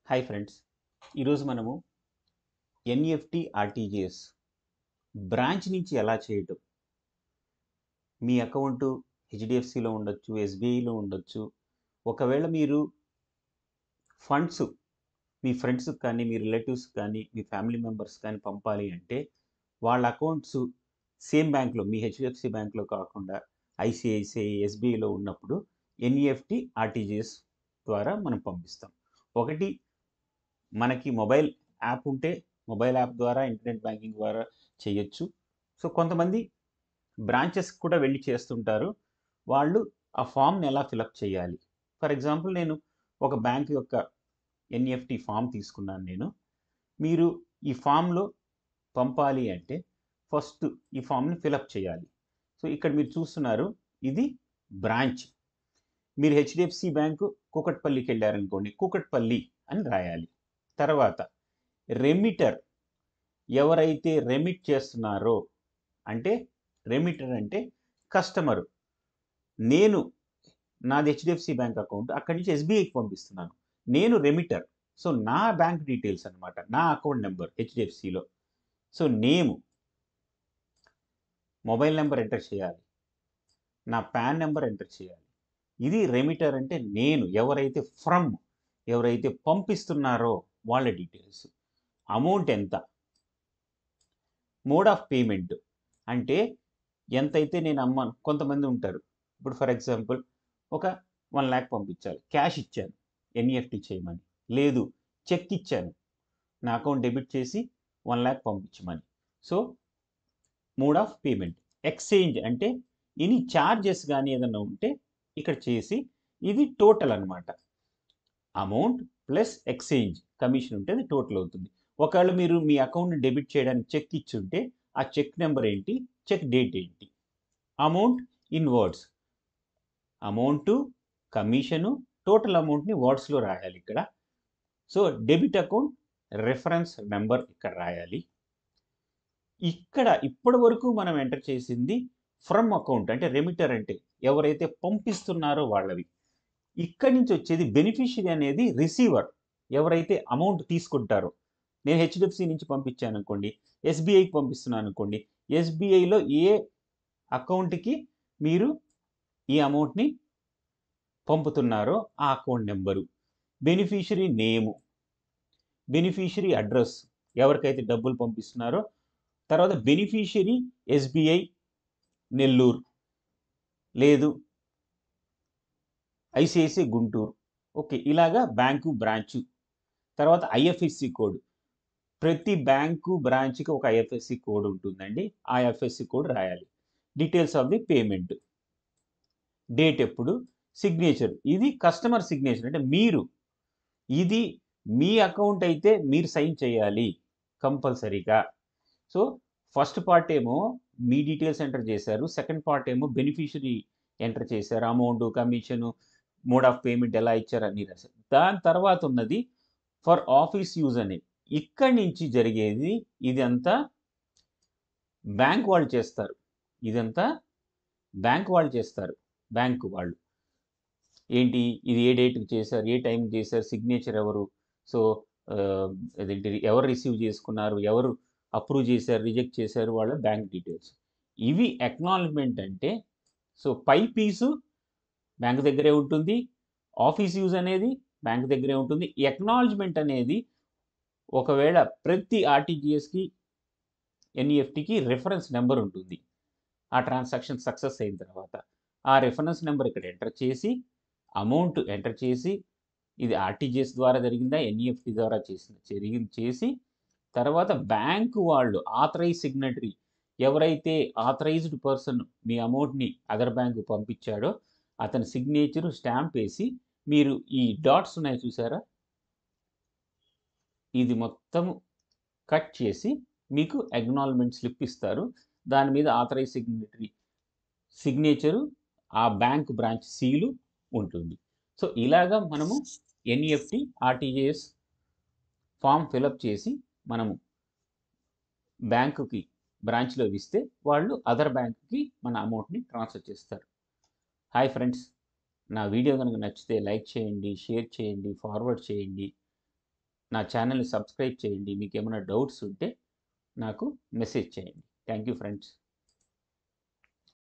hi friends ఈరోజు మనము NEFT RTGS branch నుంచి ఎలా చేయటం మీ అకౌంట్ హెచ్డిఎఫ్సిలో ఉండొచ్చు ఎస్బీఐలో ఉండొచ్చు ఒకవేళ మీరు ఫండ్స్ మీ ఫ్రెండ్స్కి కానీ మీ రిలేటివ్స్ కానీ మీ ఫ్యామిలీ మెంబర్స్ కానీ పంపాలి అంటే వాళ్ళ అకౌంట్స్ సేమ్ బ్యాంక్లో మీ హెచ్డిఎఫ్సి బ్యాంక్లో కాకుండా ఐసిఐసిఐ ఎస్బీఐలో ఉన్నప్పుడు ఎన్ఈఎఫ్టి ఆర్టీజీఎస్ ద్వారా మనం పంపిస్తాం ఒకటి మనకి మొబైల్ యాప్ ఉంటే మొబైల్ యాప్ ద్వారా ఇంటర్నెట్ బ్యాంకింగ్ ద్వారా చేయొచ్చు సో కొంతమంది బ్రాంచెస్ కూడా వెళ్ళి చేస్తుంటారు వాళ్ళు ఆ ఫామ్ని ఎలా ఫిలప్ చేయాలి ఫర్ ఎగ్జాంపుల్ నేను ఒక బ్యాంక్ యొక్క ఎన్ఈఎఫ్టి ఫామ్ తీసుకున్నాను నేను మీరు ఈ ఫామ్లో పంపాలి అంటే ఫస్ట్ ఈ ఫామ్ని ఫిలప్ చేయాలి సో ఇక్కడ మీరు చూస్తున్నారు ఇది బ్రాంచ్ మీరు హెచ్డిఎఫ్సి బ్యాంకు కూకట్పల్లికి వెళ్ళారనుకోండి కూకట్పల్లి అని రాయాలి తర్వాత రెమిటర్ ఎవరైతే రెమిట్ చేస్తున్నారో అంటే రెమిటర్ అంటే కస్టమరు నేను నాది హెచ్డిఎఫ్సి బ్యాంక్ అకౌంట్ అక్కడి నుంచి ఎస్బీఐకి పంపిస్తున్నాను నేను రెమిటర్ సో నా బ్యాంక్ డీటెయిల్స్ అనమాట నా అకౌంట్ నెంబర్ హెచ్డిఎఫ్సిలో so name mobile number enter చేయాలి నా పాన్ నెంబర్ ఎంటర్ చేయాలి ఇది రెమిటర్ అంటే నేను ఎవరైతే ఫ్రమ్ ఎవరైతే పంపిస్తున్నారో వాళ్ళ డీటెయిల్స్ అమౌంట్ ఎంత మోడ్ ఆఫ్ పేమెంట్ అంటే ఎంతైతే నేను అమ్మాను కొంతమంది ఉంటారు ఇప్పుడు ఫర్ ఎగ్జాంపుల్ ఒక వన్ ల్యాక్ పంపించాలి క్యాష్ ఇచ్చాను ఎన్ఈఎఫ్టీ చేయమని లేదు చెక్ ఇచ్చాను నా అకౌంట్ డెబిట్ చేసి వన్ ల్యాక్ పంపించమని so mode of payment exchange అంటే ఇని ఛార్జెస్ కానీ ఏదైనా ఉంటే ఇక్కడ చేసి ఇది టోటల్ అనమాట అమౌంట్ ప్లస్ ఎక్స్చేంజ్ కమిషన్ ఉంటే అది టోటల్ అవుతుంది ఒకవేళ మీరు మీ అకౌంట్ని డెబిట్ చేయడానికి చెక్ ఇచ్చుంటే ఆ చెక్ నెంబర్ ఏంటి చెక్ డేట్ ఏంటి amount in words amount commission total అమౌంట్ని వర్డ్స్లో రాయాలి ఇక్కడ so debit account reference number ఇక్కడ రాయాలి ఇక్కడ ఇప్పటి వరకు మనం ఎంటర్ చేసింది ఫ్రమ్ అకౌంట్ అంటే రెమిటర్ అంటే ఎవరైతే పంపిస్తున్నారో వాళ్ళవి ఇక్కడి నుంచి వచ్చేది బెనిఫిషియరీ అనేది రిసీవర్ ఎవరైతే అమౌంట్ తీసుకుంటారో నేను హెచ్డిఎఫ్సి నుంచి పంపించాను అనుకోండి ఎస్బీఐకి పంపిస్తున్నాను అనుకోండి ఎస్బీఐలో ఏ అకౌంట్కి మీరు ఈ అమౌంట్ని పంపుతున్నారో ఆ account number beneficiary name beneficiary address ఎవరికైతే డబ్బులు పంపిస్తున్నారో తర్వాత బెనిఫిషరీ ఎస్బీఐ నెల్లూరు లేదు ఐసిఐసిఐ గుంటూరు ఓకే ఇలాగా బ్యాంకు బ్రాంచు తర్వాత ఐఎఫ్ఎస్సి కోడ్ ప్రతి బ్యాంకు బ్రాంచ్కి ఒక ఐఎఫ్ఎస్సి కోడ్ ఉంటుందండి ఆ ఐఎఫ్ఎస్సి కోడ్ రాయాలి details of the payment date ఎప్పుడు సిగ్నేచర్ ఇది కస్టమర్ సిగ్నేచర్ అంటే మీరు ఇది మీ అకౌంట్ అయితే మీరు సైన్ చేయాలి కంపల్సరీగా సో ఫస్ట్ పార్ట్ ఏమో మీ డీటెయిల్స్ ఎంటర్ చేశారు సెకండ్ పార్ట్ ఏమో బెనిఫిషరీ ఎంటర్ చేశారు amount commission mode of payment ఎలా ఇచ్చారు అన్ని రాశారు దాని తర్వాత ఉన్నది ఫర్ ఆఫీస్ యూజ్ అనేది ఇక్కడి నుంచి జరిగేది ఇదంతా బ్యాంక్ వాళ్ళు చేస్తారు ఇదంతా బ్యాంక్ వాళ్ళు చేస్తారు బ్యాంకు వాళ్ళు ఏంటి ఇది ఏ డేట్కి చేశారు ఏ టైంకి చేశారు సిగ్నేచర్ ఎవరు సో అదేంటి ఎవరు రిసీవ్ చేసుకున్నారు ఎవరు అప్రూవ్ చేశారు రిజెక్ట్ చేశారు వాళ్ళ బ్యాంక్ డీటెయిల్స్ ఇవి అక్నాలజ్మెంట్ అంటే సో పై పీసు బ్యాంక్ దగ్గరే ఉంటుంది ఆఫీస్ యూజ్ అనేది బ్యాంక్ దగ్గరే ఉంటుంది ఎక్నాలజ్మెంట్ అనేది ఒకవేళ ప్రతి ఆర్టీజీఎస్కి ఎన్ఈఎఫ్టీకి రెఫరెన్స్ నెంబర్ ఉంటుంది ఆ ట్రాన్సాక్షన్ సక్సెస్ అయిన తర్వాత ఆ రెఫరెన్స్ నెంబర్ ఇక్కడ ఎంటర్ చేసి అమౌంట్ ఎంటర్ చేసి ఇది ఆర్టీజీఎస్ ద్వారా జరిగిందా ఎన్ఈఎఫ్టీ ద్వారా చేసిన జరిగి చేసి తర్వాత బ్యాంకు వాళ్ళు ఆథరైజ్ సిగ్నటరీ ఎవరైతే ఆథరైజ్డ్ పర్సన్ మీ అమౌంట్ని అదర్ బ్యాంకు పంపించాడో అతని సిగ్నేచరు స్టాంప్ వేసి మీరు ఈ డాట్స్ ఉన్నాయి చూసారా ఇది మొత్తం కట్ చేసి మీకు అగ్నాల్మెంట్ స్లిప్ ఇస్తారు దాని మీద ఆథరైజ్ సిగ్నేటరీ సిగ్నేచరు ఆ బ్యాంక్ బ్రాంచ్ సీలు ఉంటుంది సో ఇలాగా మనము ఎన్ఈఎఫ్టి ఆర్టీజీఎస్ ఫామ్ ఫిలప్ చేసి మనము బ్యాంకుకి బ్రాంచ్లో ఇస్తే వాళ్ళు అదర్ బ్యాంకుకి మన అమౌంట్ని ట్రాన్స్ఫర్ చేస్తారు హాయ్ ఫ్రెండ్స్ నా వీడియో కనుక నచ్చితే లైక్ చేయండి షేర్ చేయండి ఫార్వర్డ్ చేయండి నా ఛానల్ని సబ్స్క్రైబ్ చేయండి మీకు ఏమైనా డౌట్స్ ఉంటే నాకు మెసేజ్ చేయండి థ్యాంక్ యూ ఫ్రెండ్స్